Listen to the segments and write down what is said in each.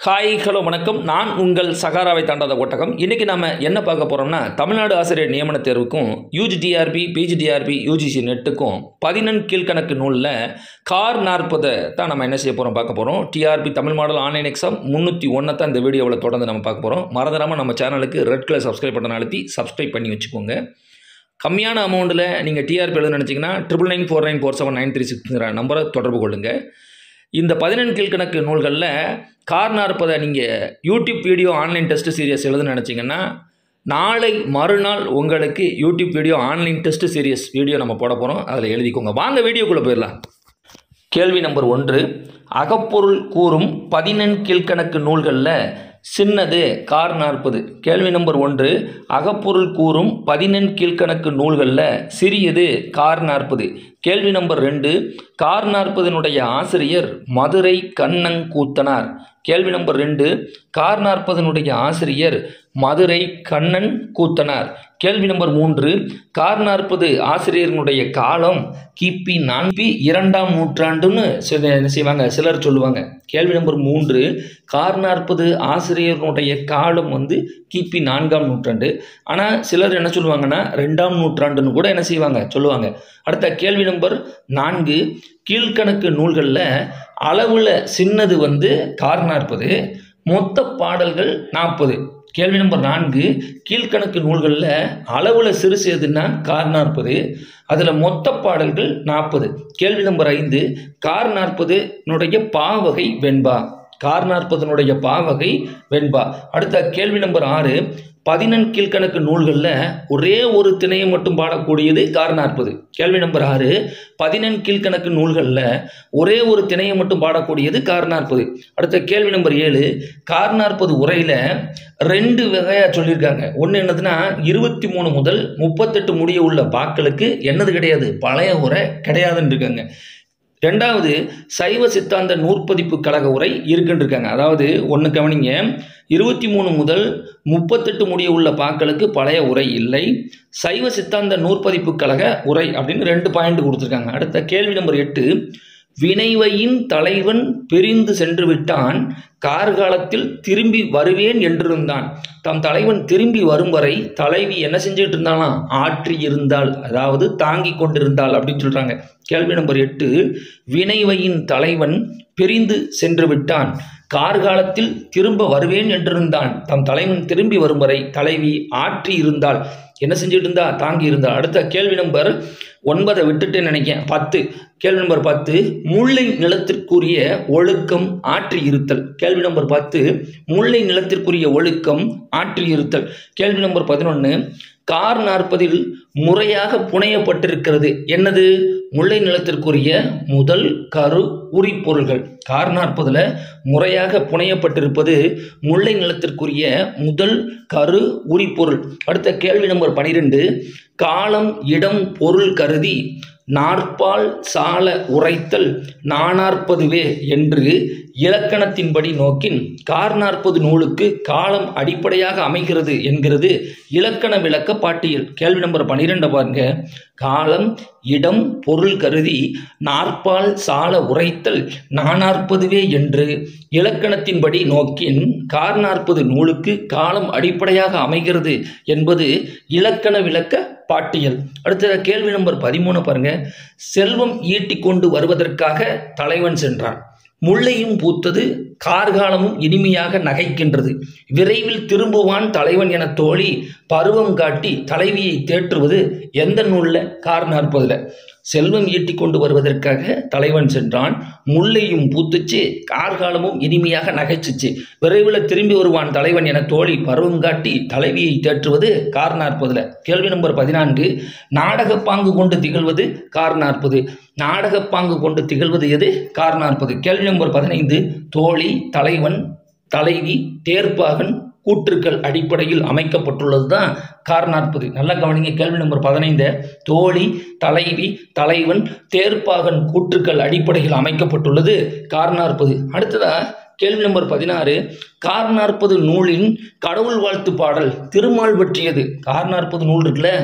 hi hello வணக்கம் நான் உங்கள் சகாராவை தாண்டாத ஒட்டகம் இன்றைக்கி நம்ம என்ன பார்க்க போகிறோம்னா தமிழ்நாடு ஆசிரியர் நியமன தேர்வுக்கும் யூஜிடிஆர்பி பிஜிடிஆர்பி யூஜிசி நெட்டுக்கும் பதினெண் கீழ்கணக்கு நூலில் கார் நாற்பதை தான் நம்ம என்ன செய்ய போகிறோம் பார்க்க போகிறோம் TRB Tamil model online exam முந்நூற்றி ஒன்றை தான் இந்த வீடியோவில் தொடர்ந்து நம்ம பார்க்க போகிறோம் மறந்துடாமல் நம்ம சேனலுக்கு ரெட் கலர் சப்ஸ்கிரைப் பண்ண அழுத்தி சப்ஸ்கிரைப் பண்ணி வச்சுக்கோங்க கம்மியான அமௌண்ட்டில் நீங்கள் டிஆர்பி எழுத நினச்சிங்கன்னா triple nine four nine four seven nine three சிக்ஸ்ங்கிற நம்பரை தொடர்பு கொள்ளுங்கள் இந்த பதினெண் கீழ்கணக்கு நூல்களில் கார் நாற்பதை நீங்கள் YouTube video online test series எழுத நினச்சிங்கன்னா நாளை மறுநாள் உங்களுக்கு YouTube video online test series video நம்ம போட போகிறோம் அதில் எழுதிக்கோங்க வாங்க வீடியோக்குள்ளே போயிடலாம் கேள்வி நம்பர் ஒன்று அகப்பொருள் கூறும் பதினெண் கீழ்கணக்கு நூல்களில் சின்னது கார் நாற்பது கேள்வி நம்பர் ஒன்று அகப்பொருள் கூறும் பதினெண் கீழ்கணக்கு நூல்களில் சிறியது கார் நாற்பது கேள்வி நம்பர் ரெண்டு கார் நாற்பதனுடைய ஆசிரியர் மதுரை கண்ணங்கூத்தனார் கேள்வி நம்பர் ரெண்டு கார் நாற்பதனுடைய ஆசிரியர் மதுரை கண்ணன் கூத்தனார் கேள்வி நம்பர் மூன்று கார் நாற்பது ஆசிரியர்களுடைய காலம் கிபி நான்கு இரண்டாம் நூற்றாண்டுன்னு சில என்ன செய்வாங்க சிலர் சொல்லுவாங்க கேள்வி நம்பர் மூன்று கார் நாற்பது ஆசிரியர்களுடைய காலம் வந்து கிபி நான்காம் நூற்றாண்டு ஆனால் சிலர் என்ன சொல்லுவாங்கன்னா ரெண்டாம் நூற்றாண்டுன்னு கூட என்ன செய்வாங்க சொல்லுவாங்க அடுத்த கேள்வி நம்பர் நான்கு கீழ்கணக்கு நூல்களில் அளவில் சின்னது வந்து கார் நாற்பது மொத்த பாடல்கள் நாற்பது கேள்வி நம்பர் நான்கு கீழ்கணக்கு நூல்களில் அளவில் சிறுசு எதுன்னா கார் நாற்பது அதில் மொத்த பாடல்கள் நாற்பது கேள்வி நம்பர் ஐந்து கார் நாற்பதுனுடைய பாவகை வெண்பா கார் நாற்பதனுடைய பாவகை வெண்பா அடுத்த கேள்வி நம்பர் ஆறு பதினெண் கீழ்கணக்கு நூல்களில் ஒரே ஒரு திணையை மட்டும் பாடக்கூடியது கார் நாற்பது கேள்வி நம்பர் ஆறு பதினெண் கீழ்கணக்கு நூல்களில் ஒரே ஒரு திணையை மட்டும் பாடக்கூடியது கார் நாற்பது அடுத்த கேள்வி நம்பர் ஏழு கார் நாற்பது உரையில் ரெண்டு வகையாக சொல்லியிருக்காங்க ஒன்று என்னதுன்னா இருபத்தி மூணு முதல் முப்பத்தெட்டு முடிய உள்ள பாக்களுக்கு என்னது கிடையாது பழைய உரை கிடையாதுன்னு இருக்காங்க ரெண்டாவது சைவ சித்தாந்த நூற்பதிப்பு கழக உரை இருக்குன்னு இருக்காங்க அதாவது ஒன்று கவனிங்க இருபத்தி மூணு முதல் முப்பத்தெட்டு முடிய உள்ள பாக்களுக்கு பழைய உரை இல்லை சைவ சித்தாந்த நூற்பதிப்பு கழக உரை அப்படின்னு ரெண்டு பாயிண்ட் கொடுத்துருக்காங்க அடுத்த கேள்வி நம்பர் எட்டு வினைவையின் தலைவன் பிரிந்து சென்று விட்டான் கார்காலத்தில் திரும்பி வருவேன் என்றிருந்தான் தம் தலைவன் திரும்பி வரும் வரை தலைவி என்ன செஞ்சுட்டு இருந்தாலாம் ஆற்றி இருந்தாள் அதாவது தாங்கி கொண்டிருந்தாள் அப்படின்னு சொல்றாங்க கேள்வி நம்பர் எட்டு வினைவையின் தலைவன் பிரிந்து சென்று விட்டான் கார்காலத்தில் திரும்ப வருவேன் என்றிருந்தான் தம் தலைவன் திரும்பி வரும் வரை தலைவி ஆற்றி இருந்தாள் என்ன செஞ்சுட்டு இருந்தா தாங்கி இருந்தாள் அடுத்த கேள்வி நம்பர் ஒன்பதை விட்டுட்டு நினைக்கேன் பத்து கேள்வி நம்பர் பத்து முல்லை நிலத்திற்குரிய ஒழுக்கம் ஆற்றி இருத்தல் கேள்வி நம்பர் பத்து முல்லை நிலத்திற்குரிய ஒழுக்கம் ஆற்றி இருத்தல் கேள்வி நம்பர் பதினொன்று கார் நாற்பதில் முறையாக புனையப்பட்டிருக்கிறது என்னது முல்லை நிலத்திற்குரிய முதல் கரு உரிப்பொருள்கள் கார் நாற்பதில் முறையாக புனையப்பட்டிருப்பது முல்லை நிலத்திற்குரிய முதல் கரு உரிப்பொருள் அடுத்த கேள்வி நம்பர் பனிரெண்டு காலம் இடம் பொருள் கருதி நாற்பால் சால உரைத்தல் நானாற்பதுவே என்று இலக்கணத்தின்படி நோக்கின் கார் நாற்பது நூலுக்கு காலம் அடிப்படையாக அமைகிறது என்கிறது இலக்கண விளக்க பாட்டியல் கேள்வி நம்பர் பன்னிரெண்டை பாருங்க காலம் இடம் பொருள் கருதி நாற்பால் சால உரைத்தல் நானாற்பதுவே என்று இலக்கணத்தின்படி நோக்கின் கார் நாற்பது நூலுக்கு காலம் அடிப்படையாக அமைகிறது என்பது இலக்கண விளக்க பாட்டியல் அடுத்த கேள்வி நம்பர் பதிமூணு பாருங்க செல்வம் ஈட்டி கொண்டு வருவதற்காக தலைவன் சென்றான் முல்லையும் பூத்தது கார்காலமும் இனிமையாக நகைக்கின்றது விரைவில் திரும்புவான் தலைவன் என தோழி பருவம் காட்டி தலைவியை தேற்றுவது எந்த நூலில் கார் நாற்பதில் செல்வம் ஈட்டி கொண்டு வருவதற்காக தலைவன் சென்றான் முல்லையும் பூத்துச்சு கார்காலமும் இனிமையாக நகைச்சிச்சு விரைவில் திரும்பி வருவான் தலைவன் என தோழி பருவம் காட்டி தலைவியை தேற்றுவது கார் நாற்பதில் கேள்வி நம்பர் பதினான்கு நாடக பாங்கு கொண்டு திகழ்வது கார் நாற்பது நாடக பாங்கு கொண்டு திகழ்வது எது கார் நாற்பது கேள்வி நம்பர் பதினைந்து தோழி தலைவன் தலைவி தேர்ப்பாகன் கூற்றுக்கள் அடிப்படையில் அமைக்கப்பட்டுள்ளது தான் கார் நாற்பது நல்ல கவனிங்க கேள்வி நம்பர் பதினைந்து தோழி தலைவி தலைவன் தேர்ப்பாகன் கூற்றுக்கள் அடிப்படையில் அமைக்கப்பட்டுள்ளது கார் நாற்பது அடுத்ததா கேள்வி நம்பர் பதினாறு கார் நாற்பது நூலின் கடவுள் வாழ்த்து பாடல் திருமால் பற்றியது கார் நாற்பது நூல் இருக்குல்ல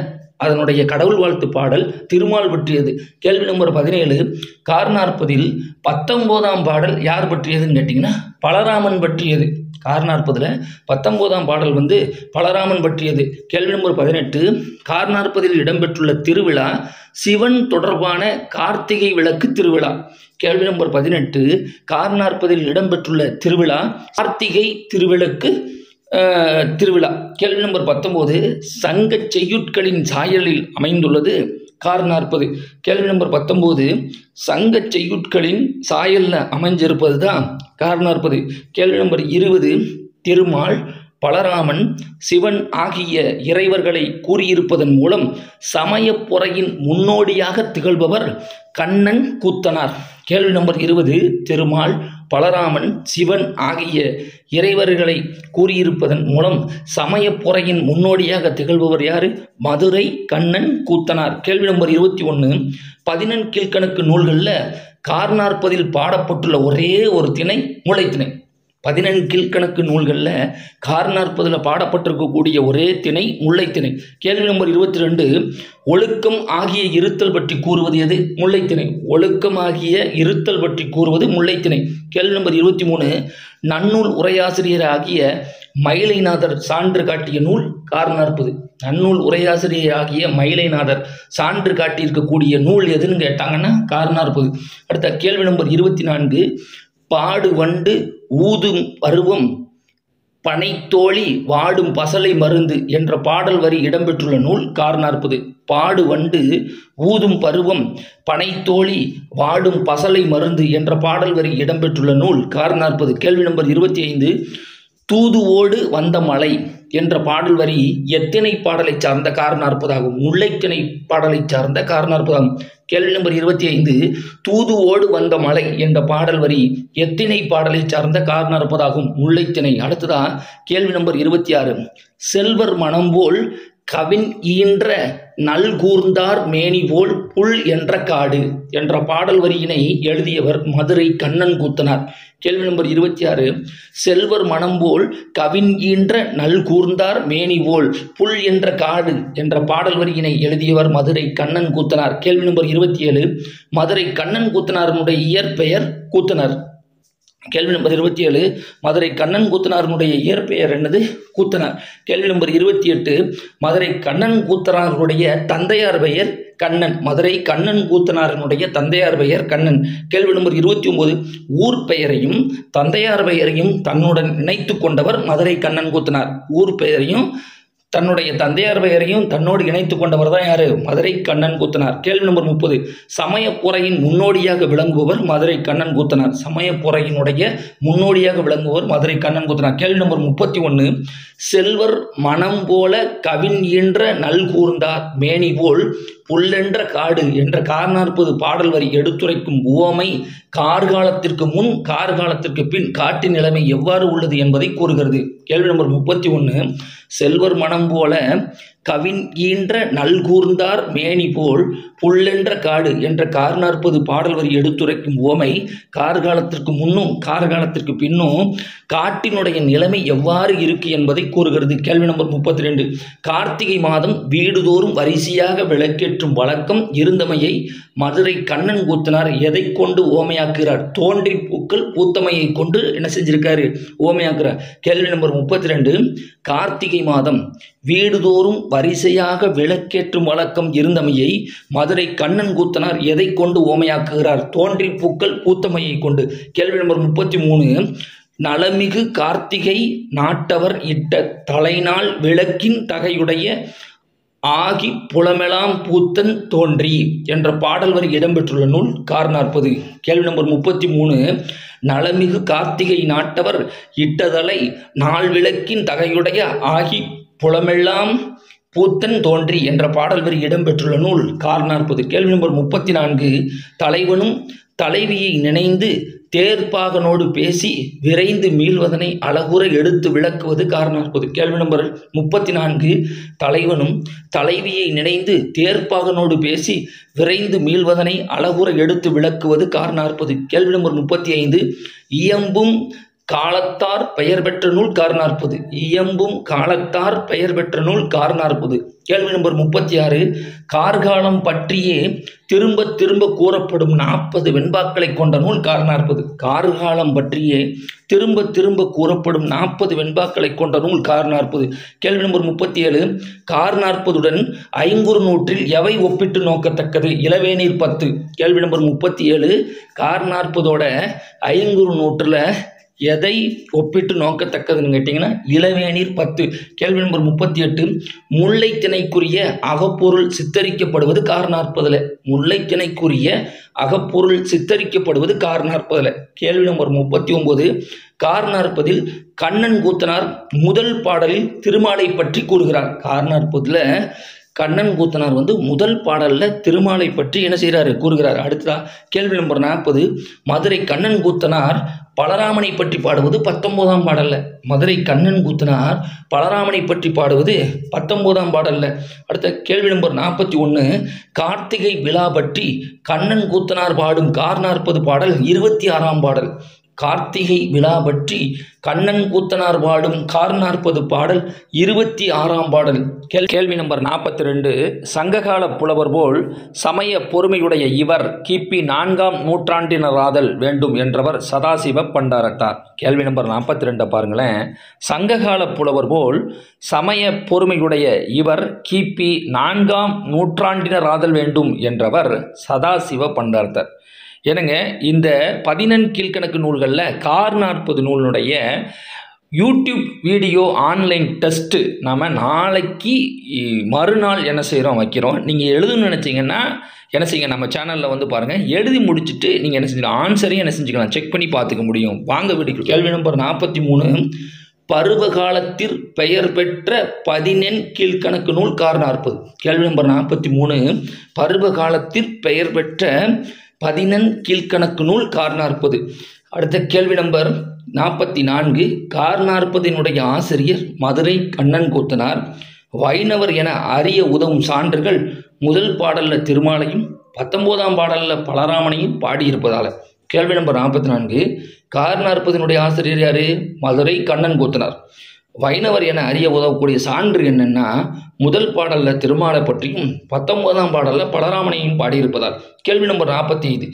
அதனுடைய கடவுள் வாழ்த்து பாடல் திருமால் பற்றியது கேள்வி நம்பர் பதினேழு கார் நாற்பதில் பத்தொம்போதாம் பாடல் யார் பற்றியதுன்னு கேட்டிங்கன்னா பலராமன் பற்றியது கார் நாற்பதில் பத்தொம்போதாம் பாடல் வந்து பலராமன் பற்றியது கேள்வி நம்பர் பதினெட்டு கார் நாற்பதில் இடம்பெற்றுள்ள திருவிழா சிவன் தொடர்பான கார்த்திகை விளக்கு திருவிழா கேள்வி நம்பர் பதினெட்டு கார் நாற்பதில் இடம்பெற்றுள்ள திருவிழா கார்த்திகை திருவிளக்கு அஹ், திருவிழா கேள்வி நம்பர் பத்தொம்போது சங்க செய்யுட்களின் சாயலில் அமைந்துள்ளது கார் நாற்பது கேள்வி நம்பர் பத்தொம்போது சங்க செய்யுட்களின் சாயலில் அமைஞ்சிருப்பது தான் கார் நாற்பது கேள்வி நம்பர் இருபது திருமால் பலராமன் சிவன் ஆகிய இறைவர்களை கூறியிருப்பதன் மூலம் சமயப் பொறையின் முன்னோடியாக திகழ்பவர் கண்ணன் கூத்தனார் கேள்வி நம்பர் இருபது திருமால் பலராமன் சிவன் ஆகிய இறைவர்களை கூறியிருப்பதன் மூலம் சமயப் பொறையின் முன்னோடியாக திகழ்பவர் யாரு மதுரை கண்ணன் கூத்தனார் கேள்வி நம்பர் இருபத்தி ஒன்று பதினெண் கீழ்கணக்கு நூல்களில் கார் நாற்பதில் பாடப்பட்டுள்ள ஒரே ஒரு திணை மூளைத்திணை பதினெண் கீழ்கணக்கு நூல்களில் கார் நாற்பதில் பாடப்பட்டிருக்கக்கூடிய ஒரே திணை முல்லைத்திணை கேள்வி நம்பர் இருபத்தி ரெண்டு ஒழுக்கம் ஆகிய இருத்தல் பற்றி கூறுவது எது முல்லைத்திணை ஒழுக்கம் ஆகிய இருத்தல் பற்றி கூறுவது முல்லைத்திணை கேள்வி நம்பர் இருபத்தி மூணு நன்னூல் உரையாசிரியர் ஆகிய மயிலைநாதர் சான்று காட்டிய நூல் கார் நாற்பது நன்னூல் உரையாசிரியர் ஆகிய மயிலைநாதர் சான்று காட்டியிருக்கக்கூடிய நூல் எதுன்னு கேட்டாங்கன்னா கார் நாற்பது அடுத்த கேள்வி நம்பர் இருபத்தி நான்கு பாடு வண்டு ஊதும் பருவம் பனைத்தோழி வாடும் பசலை மருந்து என்ற பாடல் வரி இடம்பெற்றுள்ள நூல் கார் நாற்பது பாடு வண்டு ஊதும் பருவம் பனைத்தோழி வாடும் பசலை மருந்து என்ற பாடல் வரி இடம்பெற்றுள்ள நூல் கார் நாற்பது கேள்வி நம்பர் இருபத்தி ஐந்து தூதுவோடு வந்த மலை என்ற பாடல் வரி எத்தனை பாடலை சார்ந்த கார் நாற்பதாகும் முல்லைத்திணை பாடலை சார்ந்த கார் நாற்பதாகும் கேள்வி நம்பர் இருபத்தி ஐந்து தூதுவோடு வந்த மலை என்ற பாடல் வரி எத்தினை பாடலை சார்ந்த கார் நாற்பதாகும் முல்லைத்திணை அடுத்ததா கேள்வி நம்பர் இருபத்தி ஆறு செல்வர் மனம் போல் கவின் ஈன்ற நல்கூர்ந்தார் மேனி போல் புல் என்ற காடு என்ற பாடல் வரியினை எழுதியவர் மதுரை கண்ணன் கூத்தனார் கேள்வி நம்பர் இருபத்தி ஆறு செல்வர் மனம் போல் கவின் ஈன்ற நல்கூர்ந்தார் மேனி போல் புல் என்ற காடு என்ற பாடல் வரியினை எழுதியவர் மதுரை கண்ணன் கூத்தனார் கேள்வி நம்பர் இருபத்தி ஏழு மதுரை கண்ணன் கூத்தனாரனுடைய இயற்பெயர் கூத்தனார் கேள்வி நம்பர் இருபத்தி ஏழு மதுரை கண்ணன் கூத்தனாரனுடைய இயற்பெயர் என்னது கூத்தனார் கேள்வி நம்பர் இருபத்தி எட்டு மதுரை கண்ணன் கூத்தனாருடைய தந்தையார் பெயர் கண்ணன் மதுரை கண்ணன் கூத்தனாரனுடைய தந்தையார் பெயர் கண்ணன் கேள்வி நம்பர் இருபத்தி ஒன்பது ஊர் பெயரையும் தந்தையார் பெயரையும் தன்னுடன் இணைத்து கொண்டவர் மதுரை கண்ணன் கூத்தனார் ஊர் பெயரையும் தன்னுடைய தந்தையார் பெயரையும் தன்னோடு இணைத்து கொண்டவர் தான் யாரு மதுரை கண்ணன் கூத்தனார் கேள்வி நம்பர் முப்பது சமயப்புறையின் முன்னோடியாக விளங்குபவர் மதுரை கண்ணன் கூத்தனார் சமயப்புறையினுடைய முன்னோடியாக விளங்குபவர் மதுரை கண்ணன் கூத்தனார் கேள்வி நம்பர் முப்பத்தி ஒன்று செல்வர் மனம் போல கவின் ஈன்ற நல்கூர்ந்தார் மேனி போல் புல்லென்ற காடு என்ற கார்நாற்பது பாடல் வரி எடுத்துரைக்கும் உவமை கார்காலத்திற்கு முன் கார்காலத்திற்கு பின் காட்டின் நிலைமை எவ்வாறு உள்ளது என்பதை கூறுகிறது கேள்வி நம்பர் முப்பத்தி ஒன்று செல்வர் மனம் போல கவின் ஈன்ற நல்கூர்ந்தார் மேனி போல் புல்லென்ற காடு என்ற கார்நாற்பது பாடல் வரி எடுத்துரைக்கும் உவமை கார்காலத்திற்கு முன்னும் கார்காலத்திற்கு பின்னும் காட்டினுடைய நிலைமை எவ்வாறு இருக்கு என்பதை கூறுகிறது கேள்வி நம்பர் முப்பத்தி ரெண்டு கார்த்திகை மாதம் வீடுதோறும் வரிசையாக விளக்கேற்றும் வழக்கம் இருந்தமையை மதுரை கண்ணன் கூத்தினார் எதை கொண்டு ஓமையாக்குகிறார் தோன்றி பூக்கள் பூத்தமையை கொண்டு என்ன செஞ்சிருக்காரு ஓமையாக்குறார் கேள்வி நம்பர் முப்பத்தி ரெண்டு கார்த்திகை மாதம் வீடுதோறும் வரிசையாக விளக்கேற்றும் வழக்கம் இருந்தமையை மதுரை கண்ணன் கூத்தனார் எதை கொண்டு ஓமையாக்குகிறார் தோன்றி பூக்கள் பூத்தமையை கொண்டு கேள்வி நம்பர் முப்பத்தி மூணு நலமிகு கார்த்திகை நாட்டவர் இட்ட தலைநாள் விளக்கின் தகையுடைய ஆகி புலமெலாம் பூத்தன் தோன்றி என்ற பாடல் வரி இடம்பெற்றுள்ள நூல் கார் நாற்பது கேள்வி நம்பர் முப்பத்தி மூணு நலமிகு கார்த்திகை நாட்டவர் இட்டதலை நாள் விளக்கின் தகையுடைய ஆகி புலமெல்லாம் பூத்தன் தோன்றி என்ற பாடல் வரி இடம்பெற்றுள்ள நூல் கார் நாற்பது கேள்வி நம்பர் முப்பத்தி நான்கு தலைவனும் தலைவியை நினைந்து தேர்ப்பாகனோடு பேசி விரைந்து மீள்வதனை அழகுற எடுத்து விளக்குவது காரணாற்பது கேள்வி நம்பர் முப்பத்தி நான்கு தலைவனும் தலைவியை நினைந்து தேர்ப்பாகனோடு பேசி விரைந்து மீள்வதனை அழகுற எடுத்து விளக்குவது காரணாற்பது கேள்வி நம்பர் முப்பத்தி ஐந்து இயம்பும் காலத்தார் பெயர் பெற்ற நூல் கார்நாற்பது இயம்பும் காலத்தார் பெயர் பெற்ற நூல் கார்நாற்பது கேள்வி நம்பர் முப்பத்தி ஆறு கார்காலம் பற்றியே திரும்ப திரும்ப கூறப்படும் நாற்பது வெண்பாக்களை கொண்ட நூல் கார்நாற்பது கார்காலம் பற்றியே திரும்ப திரும்ப கூறப்படும் நாற்பது வெண்பாக்களை கொண்ட நூல் கார்நாற்பது கேள்வி நம்பர் முப்பத்தி ஏழு கார்நாற்பதுடன் ஐங்குறு நூற்றில் எவை ஒப்பிட்டு நோக்கத்தக்கது இளவேநீர் பத்து கேள்வி நம்பர் முப்பத்தி ஏழு கார்நாற்பதோட ஐங்குறு நூற்றில் எதை ஒப்பிட்டு நோக்கத்தக்கதுன்னு கேட்டிங்கன்னா இளவேநீர் பத்து கேள்வி நம்பர் முப்பத்தி எட்டு முல்லை திணைக்குரிய அகப்பொருள் சித்தரிக்கப்படுவது கார்நாற்பதில் முல்லை திணைக்குரிய அகப்பொருள் சித்தரிக்கப்படுவது கார்நாற்பதில் கேள்வி நம்பர் முப்பத்தி ஒன்பது கார்நாற்பதில் கண்ணன் கூத்தனார் முதல் பாடலில் திருமாலை பற்றி கூறுகிறார் கார்நாற்பதில் கண்ணன் கூத்தனார் வந்து முதல் பாடலில் திருமாலை பற்றி என்ன செய்கிறாரு கூறுகிறார் அடுத்ததா கேள்வி நம்பர் நாற்பது மதுரை கண்ணன் கூத்தனார் பலராமனை பற்றி பாடுவது பத்தொம்போதாம் பாடல்ல மதுரை கண்ணன் கூத்தனார் பலராமனை பற்றி பாடுவது பத்தொம்போதாம் பாடல்ல அடுத்த கேள்வி நம்பர் நாற்பத்தி ஒன்று கார்த்திகை விழா பற்றி கண்ணன் கூத்தனார் பாடும் கார் நாற்பது பாடல் இருபத்தி ஆறாம் பாடல் கார்த்திகை விழா பற்றி கண்ணன் கூத்தனார் பாடும் கார் நாற்பது பாடல் இருபத்தி ஆறாம் பாடல் கேள் கேள்வி நம்பர் நாற்பத்தி ரெண்டு சங்ககால புலவர் போல் சமய பொறுமையுடைய இவர் கிபி நான்காம் நூற்றாண்டினராதல் வேண்டும் என்றவர் சதாசிவ பண்டாரத்தார் கேள்வி நம்பர் நாற்பத்தி ரெண்டை பாருங்களேன் சங்ககால புலவர் போல் சமய பொறுமையுடைய இவர் கிபி நான்காம் நூற்றாண்டினராதல் வேண்டும் என்றவர் சதாசிவ பண்டாரத்தார் என்னங்க இந்த பதினெண் கீழ்கணக்கு நூல்களில் கார் நாற்பது நூலினுடைய யூடியூப் வீடியோ ஆன்லைன் டெஸ்ட்டு நாம் நாளைக்கு மறுநாள் என்ன செய்கிறோம் வைக்கிறோம் நீங்கள் எழுதணும்னு நினச்சிங்கன்னா என்ன செய்யுங்க நம்ம சேனலில் வந்து பாருங்கள் எழுதி முடிச்சுட்டு நீங்கள் என்ன செஞ்சுக்கலாம் ஆன்சரையும் என்ன செஞ்சுக்கலாம் செக் பண்ணி பார்த்துக்க முடியும் வாங்க வீடியோ கேள்வி நம்பர் நாற்பத்தி மூணு பருவ காலத்தில் பெயர் பெற்ற பதினெண் கீழ்கணக்கு நூல் கார் நாற்பது கேள்வி நம்பர் நாற்பத்தி மூணு பருவ காலத்தில் பெயர் பெற்ற பதினெண் கீழ்கணக்கு நூல் கார் நாற்பது அடுத்த கேள்வி நம்பர் நாற்பத்தி நான்கு கார் நாற்பதினுடைய ஆசிரியர் மதுரை கண்ணன் கூத்தனார் வைணவர் என அறிய உதவும் சான்றுகள் முதல் பாடலில் திருமாலையும் பத்தொம்போதாம் பாடலில் பலராமனையும் பாடியிருப்பதால் கேள்வி நம்பர் நாற்பத்தி நான்கு கார் நாற்பதினுடைய ஆசிரியர் யார் மதுரை கண்ணன் கூத்தனார் வைணவர் என அறிய உதவக்கூடிய சான்று என்னென்னா முதல் பாடலில் திருமாலை பற்றியும் பத்தொன்பதாம் பாடலில் பலராமனையும் பாடியிருப்பதால் கேள்வி நம்பர் நாற்பத்தி ஐந்து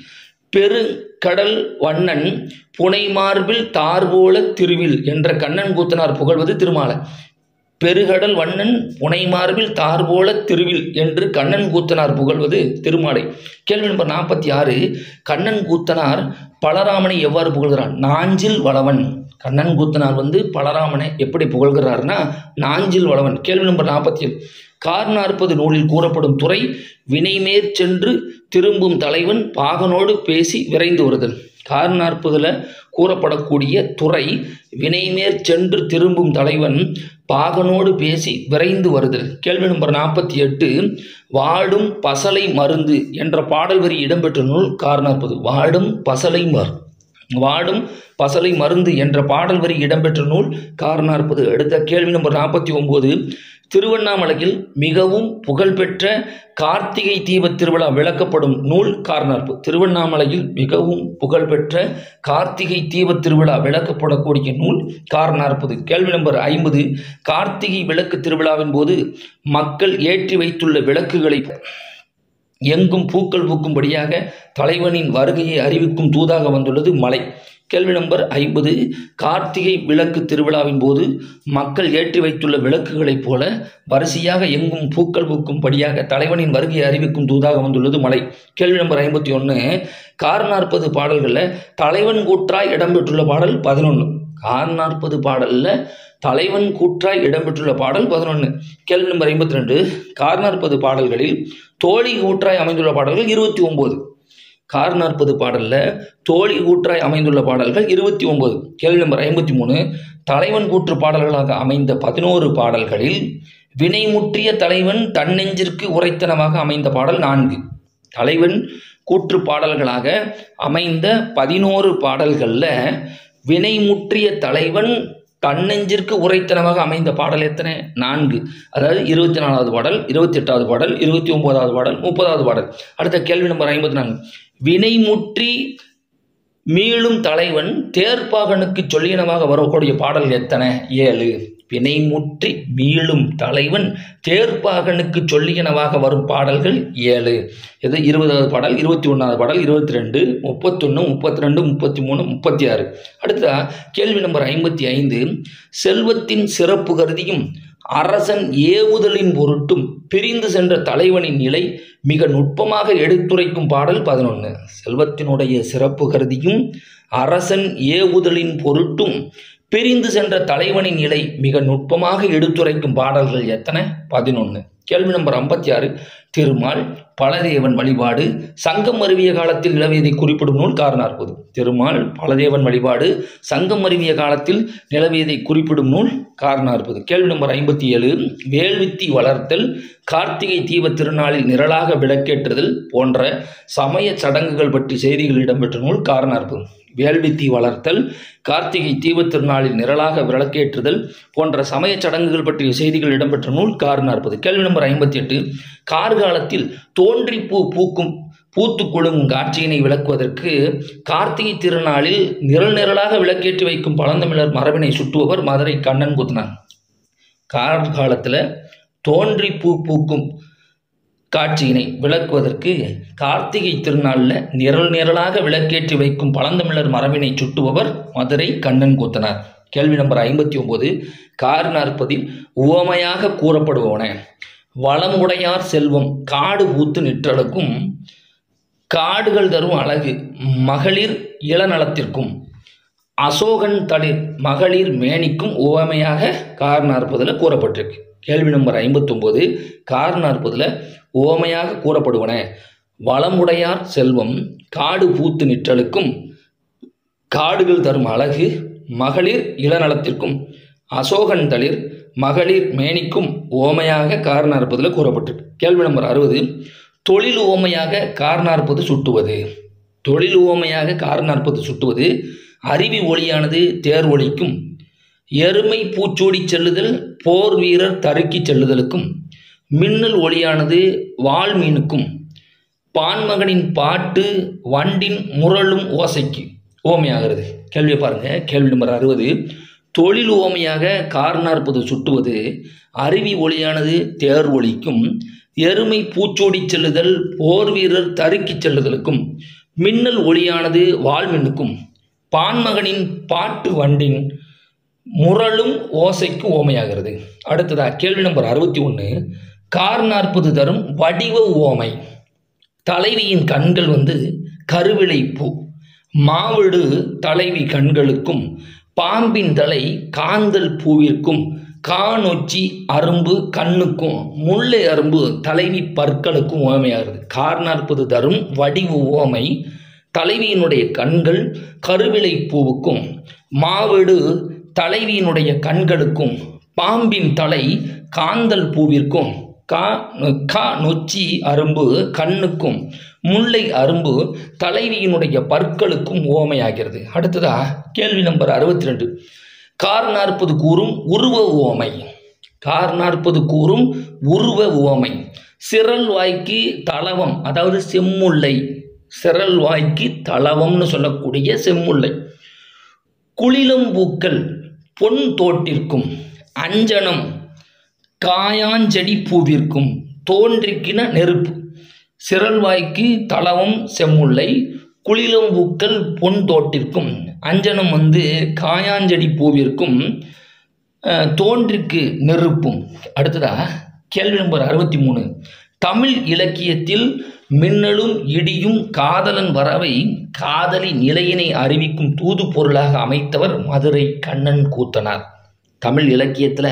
பெருங்கடல் வண்ணன் புனை மார்பில் தார்போல திருவில் என்ற கண்ணன் கூத்தனார் புகழ்வது திருமாலை பெருகடல் வண்ணன் புனை மார்பில் தார்போல திருவில் என்று கண்ணன் கூத்தனார் புகழ்வது திருமாலை கேள்வி நம்பர் நாற்பத்தி ஆறு கண்ணன் கூத்தனார் பலராமனை எவ்வாறு புகழ்கிறான் நாஞ்சில் வளவன் கண்ணன் கூத்தனார் வந்து பலராமனை எப்படி புகழ்கிறார்னா நாஞ்சில் வளவன் கேள்வி நம்பர் நாற்பத்தி ஏழு கார் நாற்பது நூலில் கூறப்படும் துறை வினைமேற் சென்று திரும்பும் தலைவன் பாகனோடு பேசி விரைந்து வருதல் கார் நாற்பதில் கூறப்படக்கூடிய துறை வினைமேற் சென்று திரும்பும் தலைவன் பாகனோடு பேசி விரைந்து வருதல் கேள்வி நம்பர் நாற்பத்தி எட்டு வாடும் பசலை மருந்து என்ற பாடல் வரி இடம்பெற்ற நூல் கார் நாற்பது வாடும் பசலை மர் வாடும் பசலை மருந்து என்ற பாடல் வரி இடம்பெற்ற நூல் கார் நாற்பது அடுத்த கேள்வி நம்பர் நாற்பத்தி ஒம்பது திருவண்ணாமலையில் மிகவும் புகழ்பெற்ற கார்த்திகை தீப திருவிழா விளக்கப்படும் நூல் கார்நாற்பு திருவண்ணாமலையில் மிகவும் புகழ்பெற்ற கார்த்திகை தீப திருவிழா விளக்கப்படக்கூடிய நூல் கார்நாற்பது கேள்வி நம்பர் ஐம்பது கார்த்திகை விளக்கு திருவிழாவின் போது மக்கள் ஏற்றி வைத்துள்ள விளக்குகளை எங்கும் பூக்கள் பூக்கும்படியாக தலைவனின் வருகையை அறிவிக்கும் தூதாக வந்துள்ளது மலை கேள்வி நம்பர் ஐம்பது கார்த்திகை விளக்கு திருவிழாவின் போது மக்கள் ஏற்றி வைத்துள்ள விளக்குகளைப் போல வரிசையாக எங்கும் பூக்கள் பூக்கும்படியாக தலைவனின் வருகையை அறிவிக்கும் தூதாக வந்துள்ளது மலை கேள்வி நம்பர் ஐம்பத்தி ஒன்று கார் நாற்பது பாடல்களில் தலைவன் கூற்றாய் இடம்பெற்றுள்ள பாடல் பதினொன்று கார் நாற்பது பாடலில் தலைவன் கூற்றாய் இடம்பெற்றுள்ள பாடல் பதினொன்று கேள்வி நம்பர் ஐம்பத்தி ரெண்டு கார் நாற்பது பாடல்களில் தோழி கூற்றாய் அமைந்துள்ள பாடல்கள் இருபத்தி ஒம்பது கார் நாற்பது பாடலில் தோழி கூற்றாய் அமைந்துள்ள பாடல்கள் இருபத்தி ஒம்பது கேள்வி நம்பர் ஐம்பத்தி மூணு தலைவன் கூற்று பாடல்களாக அமைந்த பதினோரு பாடல்களில் வினைமுற்றிய தலைவன் தன்னெஞ்சிற்கு உரைத்தனமாக அமைந்த பாடல் நான்கு தலைவன் கூற்று பாடல்களாக அமைந்த பதினோரு பாடல்களில் வினைமுற்றிய தலைவன் தன்னெஞ்சிற்கு உரைத்தனமாக அமைந்த பாடல் எத்தனை நான்கு அதாவது இருபத்தி நாலாவது பாடல் இருபத்தி எட்டாவது பாடல் இருபத்தி ஒன்பதாவது பாடல் முப்பதாவது பாடல் அடுத்த கேள்வி நம்பர் ஐம்பத்தி நான்கு வினைமுற்றி மீளும் தலைவன் தேர்ப்பாகனுக்கு சொல்லியனமாக வரக்கூடிய பாடல் எத்தனை ஏழு வினைமுற்றி மீளும் தலைவன் தேர்ப்பாகனுக்கு சொல்லியனவாக வரும் பாடல்கள் ஏழு இது இருபதாவது பாடல் இருபத்தி ஒன்றாவது பாடல் இருபத்தி ரெண்டு முப்பத்தொன்று முப்பத்தி ரெண்டு முப்பத்தி மூணு முப்பத்தி ஆறு அடுத்ததா கேள்வி நம்பர் ஐம்பத்தி ஐந்து செல்வத்தின் சிறப்பு கருதியும் அரசன் ஏவுதலின் பொருட்டும் பிரிந்து சென்ற தலைவனின் நிலை மிக நுட்பமாக எடுத்துரைக்கும் பாடல் பதினொன்று செல்வத்தினுடைய சிறப்பு கருதியும் அரசன் ஏவுதலின் பொருட்டும் பிரிந்து சென்ற தலைவனின் நிலை மிக நுட்பமாக எடுத்துரைக்கும் பாடல்கள் எத்தனை பதினொன்று கேள்வி நம்பர் ஐம்பத்தி ஆறு திருமால் பலதேவன் வழிபாடு சங்கம் அருவிய காலத்தில் நிலவியதை குறிப்பிடும் நூல் காரணாற்பது திருமால் பலதேவன் வழிபாடு சங்கம் அருவிய காலத்தில் நிலவியதை குறிப்பிடும் நூல் காரணாற்பது கேள்வி நம்பர் ஐம்பத்தி ஏழு வேள்வித்தி வளர்த்தல் கார்த்திகை தீப திருநாளில் நிரலாக விளக்கேற்றுதல் போன்ற சமய சடங்குகள் பற்றி செய்திகள் இடம்பெற்ற நூல் காரணாற்பது வேள்வித்தி வளர்த்தல் கார்த்திகை தீபத் திருநாளில் நிரலாக விளக்கேற்றுதல் போன்ற சமய சடங்குகள் பற்றிய செய்திகள் இடம்பெற்ற நூல் காரணாற்பது கேள்வி நம்பர் ஐம்பத்தி எட்டு கார்காலத்தில் தோன்றி பூ பூக்கும் பூத்து குலுங்கும் காட்சியினை விளக்குவதற்கு கார்த்திகை திருநாளில் நிரல் நிரலாக விளக்கேற்றி வைக்கும் பழந்தமிழர் மரபினை சுட்டுபவர் மதுரை கண்ணன் குத்னான் கார்காலத்தில் தோன்றி பூ பூக்கும் காட்சியினை விளக்குவதற்கு கார்த்திகை திருநாளில் நிரல் நிரலாக விளக்கேற்றி வைக்கும் பழந்தமிழர் மரபினை சுட்டுபவர் மதுரை கண்ணன் கூத்தனார் கேள்வி நம்பர் ஐம்பத்தி ஒம்பது கார் நாற்பதில் உவமையாக கூறப்படுபவன வளமுடையார் செல்வம் காடு பூத்து நிற்றலுக்கும் காடுகள் தரும் அழகு மகளிர் இளநலத்திற்கும் அசோகன் தளிர் மகளிர் மேனிக்கும் உவமையாக கார் நாற்பதில் கூறப்பட்டிருக்கு கேள்வி நம்பர் ஐம்பத்தொம்போது கார் நாற்பதில் உவமையாக கூறப்படுவன வளமுடையார் செல்வம் காடு பூத்து நிற்றலுக்கும் காடுகள் தரும் அழகு மகளிர் இளநலத்திற்கும் அசோகன் தளிர் மகளிர் மேனிக்கும் ஓமையாக காரணார்ப்பதில் கூறப்பட்டிருக்கு கேள்வி நம்பர் அறுபது தொழில் ஓமையாக காரணார்ப்பது சுட்டுவது தொழில் ஓமையாக காரணார்ப்பது சுட்டுவது அருவி ஒளியானது தேர் ஒளிக்கும் எருமை பூச்சூடி செல்லுதல் போர் வீரர் தருக்கி செல்லுதலுக்கும் மின்னல் ஒளியானது வால்மீனுக்கும் பான்மகனின் பாட்டு வண்டின் முரளும் ஓசைக்கு ஓமையாகிறது கேள்வியை பாருங்க கேள்வி நம்பர் அறுபது தொழில் ஓமையாக கார்நாற்பது சுட்டுவது அருவி ஒளியானது தேர் ஒளிக்கும் எருமை பூச்சோடி செல்லுதல் போர் வீரர் தருக்கி செல்லுதலுக்கும் மின்னல் ஒளியானது வால்மின்னுக்கும் பான்மகனின் பாட்டு வண்டின் முரளும் ஓசைக்கு ஓமையாகிறது அடுத்ததா கேள்வி நம்பர் அறுபத்தி ஒன்று கார் நாற்பது தரும் வடிவ ஓமை தலைவியின் கண்கள் வந்து கருவிளை பூ மாவிடு தலைவி கண்களுக்கும் பாம்பின் தலை காந்தல் பூவிற்கும் கானொச்சி அரும்பு கண்ணுக்கும் முல்லை அரும்பு தலைவி பற்களுக்கும் ஓமையாகிறது கார் நாற்பது தரும் வடிவு ஓமை தலைவியினுடைய கண்கள் கருவிளை பூவுக்கும் மாவிடு தலைவியினுடைய கண்களுக்கும் பாம்பின் தலை காந்தல் பூவிற்கும் கா கா நொச்சி அரும்பு கண்ணுக்கும் முல்லை அரும்பு தலைவியினுடைய பற்களுக்கும் ஓமையாகிறது அடுத்ததா கேள்வி நம்பர் அறுபத்தி ரெண்டு கார் நாற்பது கூறும் உருவ ஓமை கார் நாற்பது கூறும் உருவ ஓமை சிரல் வாய்க்கு தளவம் அதாவது செம்முல்லை சிரல் வாய்க்கு தளவம்னு சொல்லக்கூடிய செம்முல்லை குளிலம்பூக்கள் பொன் தோட்டிற்கும் அஞ்சனம் காயாஞ்செடி பூவிற்கும் தோன்றிக்கின நெருப்பு சிரல்வாய்க்கு தளவம் செம்முல்லை குளிலம்பூக்கள் பொன் தோட்டிற்கும் அஞ்சனம் வந்து காயாஞ்செடி பூவிற்கும் அஹ், தோன்றிக்கு நெருப்பும் அடுத்ததா கேள்வி நம்பர் அறுபத்தி மூணு தமிழ் இலக்கியத்தில் மின்னலும் இடியும் காதலன் வரவை காதலி நிலையினை அறிவிக்கும் தூது பொருளாக அமைத்தவர் மதுரை கண்ணன் கூத்தனார் தமிழ் இலக்கியத்தில்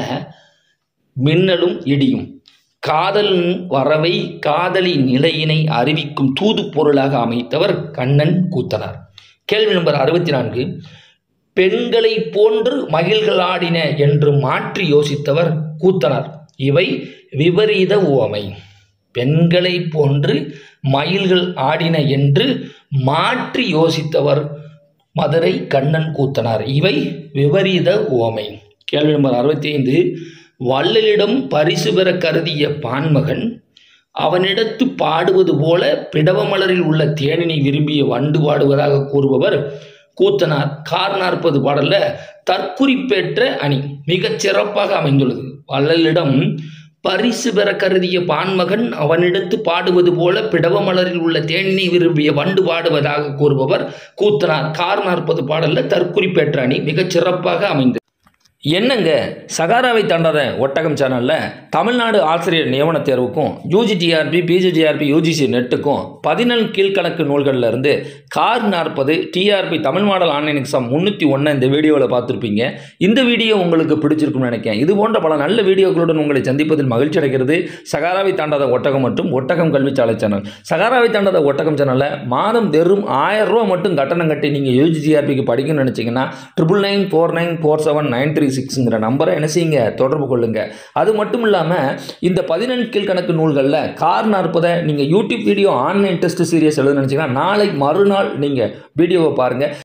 மின்னலும் இடியும் காதலன் வரவை காதலி நிலையினை அறிவிக்கும் தூது பொருளாக அமைத்தவர் கண்ணன் கூத்தனார் கேள்வி நம்பர் அறுபத்தி நான்கு பெண்களை போன்று மகிழ்கள் ஆடின என்று மாற்றி யோசித்தவர் கூத்தனார் இவை விபரீத உவமை பெண்களை போன்று மயில்கள் ஆடின என்று மாற்றி யோசித்தவர் மதுரை கண்ணன் கூத்தனார் இவை விபரீத உவமை கேள்வி நம்பர் அறுபத்தி ஐந்து வள்ளலிடம் பரிசு பெற கருதிய பான்மகன் அவனிடத்து பாடுவது போல பிடவமலரில் உள்ள தேனினை விரும்பிய வண்டு பாடுவதாக கூறுபவர் கூத்தனார் கார் நாற்பது பாடல்ல தற்குறிப்பேற்ற அணி மிகச் சிறப்பாக அமைந்துள்ளது வள்ளலிடம் பரிசு பெற கருதிய பான்மகன் அவனிடத்து பாடுவது போல பிடவமலரில் உள்ள தேனினை விரும்பிய வண்டு பாடுவதாக கூறுபவர் கூத்தனார் கார் நாற்பது பாடல்ல தற்குறிப்பேற்ற அணி மிகச் சிறப்பாக அமைந்தது என்னங்க சகாராவை தாண்டாத ஒட்டகம் சேனலில் தமிழ்நாடு ஆசிரியர் நியமன தேர்வுக்கும் யூஜிடிஆர்பி பிஜிடிஆர்பி யூஜிசி நெட்டுக்கும் பதினெல் கீழ்கணக்கு நூல்களில் இருந்து கார் நாற்பது TRB Tamil model online exam முந்நூற்றி ஒன்று இந்த வீடியோவில் பார்த்துருப்பீங்க இந்த வீடியோ உங்களுக்கு பிடிச்சிருக்கும்னு நினைக்கிறேன் இது போன்ற பல நல்ல வீடியோக்களுடன் உங்களை சந்திப்பதில் மகிழ்ச்சி அடைகிறது சகாராவை தாண்டாத ஒட்டகம் மற்றும் ஒட்டகம் கல்விச்சாலை சேனல் சகாராவை தாண்டாத ஒட்டகம் சேனலில் மாதம் வெறும் ஆயிரம் ரூபா மட்டும் கட்டணம் கட்டி நீங்கள் யூஜிடிஆர்பிக்கு படிக்கணும்னு நினச்சிங்கன்னா triple nine four nine four seven nine three சிக்ஸுங்கிற நம்பரை என்ன செய்யுங்க தொடர்பு கொள்ளுங்க அது மட்டும் இல்லாமல் இந்த பதினெண் கீழ்கணக்கு நூல்களில் கார் நாற்பதை நீங்கள் YouTube video online test series எழுத நினச்சிங்கன்னா நாளை மறுநாள் நீங்கள் வீடியோவை பாருங்கள்